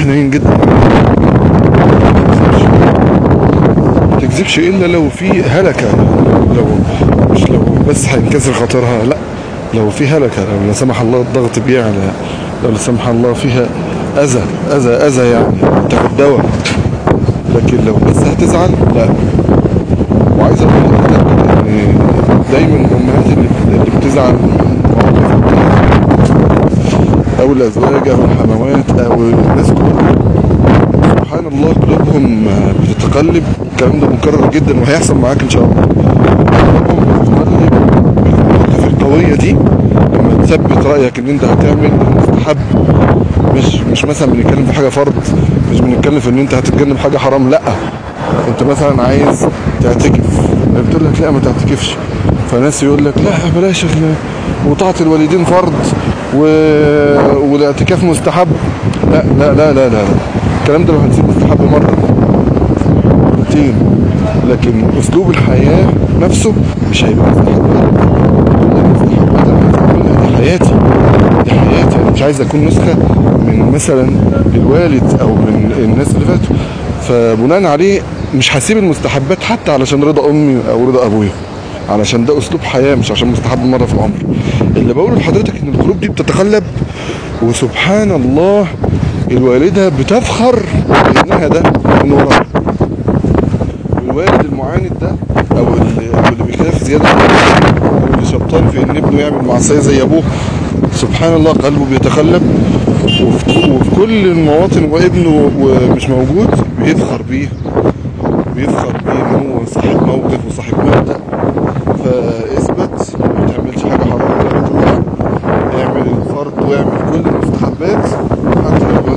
حنين جدا ما تكذبش الا لو في هلكه لو مش لو بس هينكسر خاطرها لا لو في هلكه لو لا سمح الله الضغط بيعلى لو لا سمح الله فيها اذى اذى اذى يعني تاخد دواء لكن لو بس هتزعل لا وعايز اقول لحضرتك ان دايما الامهات اللي اللي بتزعل من مواقف او الازواج او الحموات او الناس كلها سبحان الله قلوبهم بتتقلب الكلام ده مكرر جدا وهيحصل معاك ان شاء الله قلوبهم بتتقلب بالمواقف القوية دي لما تثبت رأيك ان انت هتعمل المستحب مش مش مثلا بنتكلم في حاجة فرض مش بنتكلم في ان انت هتتجنب حاجة حرام لا انت مثلا عايز تعتكف بتقول لك لا ما تعتكفش فناس يقول لك لا بلاش ال- وطاعة الوالدين فرض و... والاعتكاف مستحب لا لا لا لا لا, لا. الكلام ده لو هنسيب مستحب مرة مرتين لكن اسلوب الحياة نفسه مش هيبقى مستحب المستحبات اللي هنعملها دي حياتي دي حياتي انا مش عايز اكون نسخة من مثلا الوالد او من الناس اللي فاتوا فبناء عليه مش هسيب المستحبات حتى علشان رضا امي او رضا ابويا علشان ده اسلوب حياه مش عشان مستحب مره في العمر اللي بقوله لحضرتك ان القلوب دي بتتقلب وسبحان الله الوالده بتفخر بانها ده من وراها والوالد المعاند ده او اللي, أو اللي بيخاف زياده عن اللزوم، او اللي شبطان في ان ابنه يعمل معصيه زي ابوه سبحان الله قلبه بيتقلب وفي وفي كل المواطن وابنه ومش موجود بيفخر بيه بيفخر بيه ان هو صاحب موقف وصاحب مبدأ فاثبت ما تعملش حاجة حرام ولا مكروهة اعمل الفرض واعمل كل المستحبات حتى لو